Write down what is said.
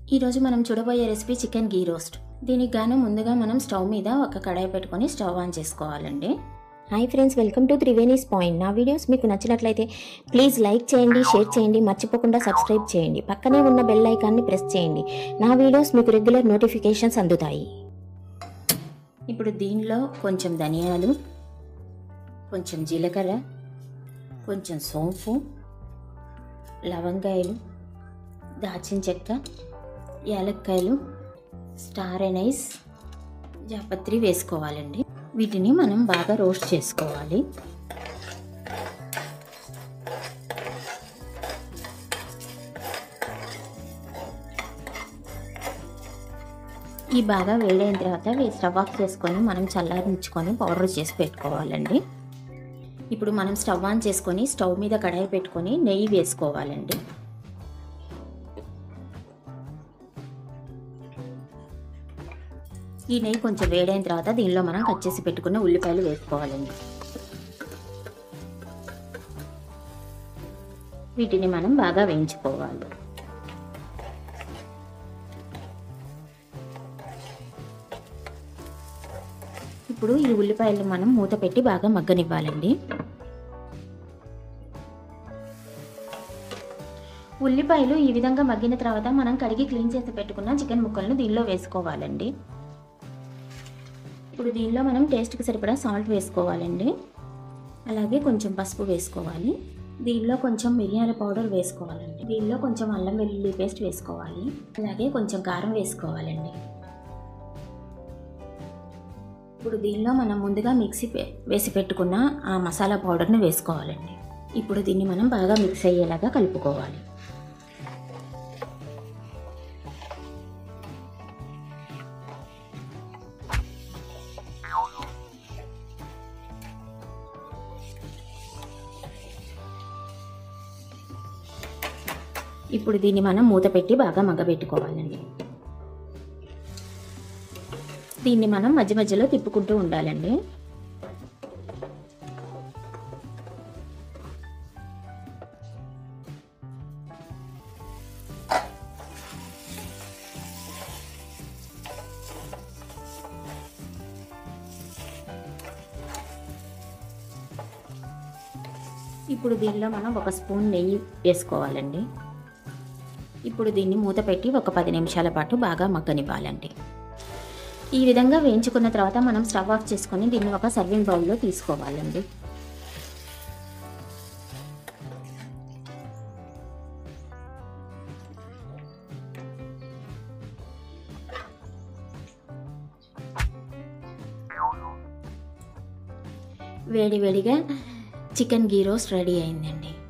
ఈరోజు మనం చూడబోయే రెసిపీ చికెన్ గీ రోస్ట్ దీనికి గాను ముందుగా మనం స్టవ్ మీద ఒక కడాయి పెట్టుకొని స్టవ్ ఆన్ చేసుకోవాలండి hi friends welcome to Triveni's point నా వీడియోస్ మీకు నచ్చినట్లయితే ప్లీజ్ లైక్ చేయండి షేర్ చేయండి మర్చిపోకుండా సబ్స్క్రైబ్ చేయండి పక్కనే ఉన్న బెల్ ఐకాన్ని ప్రెస్ చేయండి నా వీడియోస్ మీకు రెగ్యులర్ నోటిఫికేషన్స్ అందుతాయి ఇప్పుడు దీనిలో కొంచెం ధనియాలు కొంచెం జీలకర్ర కొంచెం సోంపు లవంగాయలు దాచిన చెక్క యాలక్కాయలు స్టార్ ఎనైస్ జాపత్రి వేసుకోవాలండి వీటిని మనం బాగా రోస్ట్ చేసుకోవాలి ఈ బాగా వేడైన తర్వాత ఇవి స్టవ్ ఆఫ్ చేసుకొని మనం చల్లారించుకొని పౌడర్ చేసి పెట్టుకోవాలండి ఇప్పుడు మనం స్టవ్ ఆన్ చేసుకొని స్టవ్ మీద కడాయి పెట్టుకొని నెయ్యి వేసుకోవాలండి ఈ నెయ్యి కొంచెం వేడైన తర్వాత దీనిలో మనం కట్ చేసి పెట్టుకున్న ఉల్లిపాయలు వేసుకోవాలండి వీటిని మనం బాగా వేయించుకోవాలి ఇప్పుడు ఈ ఉల్లిపాయలు మనం మూత పెట్టి బాగా మగ్గనివ్వాలండి ఉల్లిపాయలు ఈ విధంగా మగ్గిన తర్వాత మనం కడిగి క్లీన్ చేసి పెట్టుకున్న చికెన్ ముక్కలను దీనిలో వేసుకోవాలండి ఇప్పుడు దీనిలో మనం టేస్ట్కి సరిపడా సాల్ట్ వేసుకోవాలండి అలాగే కొంచెం పసుపు వేసుకోవాలి దీనిలో కొంచెం మిరియాల పౌడర్ వేసుకోవాలండి దీనిలో కొంచెం అల్లం వెల్లుల్లి పేస్ట్ వేసుకోవాలి అలాగే కొంచెం కారం వేసుకోవాలండి ఇప్పుడు దీనిలో మనం ముందుగా మిక్సీ పే- వేసి పెట్టుకున్న ఆ మసాలా పౌడర్ని వేసుకోవాలండి ఇప్పుడు దీన్ని మనం బాగా మిక్స్ అయ్యేలాగా కలుపుకోవాలి ఇప్పుడు దీన్ని మనం మూత పెట్టి బాగా మగ్గబెట్టుకోవాలండి దీన్ని మనం మధ్య మధ్యలో తిప్పుకుంటూ ఉండాలండి ఇప్పుడు దీనిలో మనం ఒక స్పూన్ నెయ్యి వేసుకోవాలండి ఇప్పుడు దీన్ని మూత పెట్టి ఒక పది నిమిషాల పాటు బాగా మగ్గనివ్వాలండి ఈ విధంగా వేయించుకున్న తర్వాత మనం స్టవ్ ఆఫ్ చేసుకొని దీన్ని ఒక సర్వింగ్ బౌల్లో తీసుకోవాలండి వేడి వేడిగా చికెన్ గీ రోస్ట్ రెడీ అయిందండి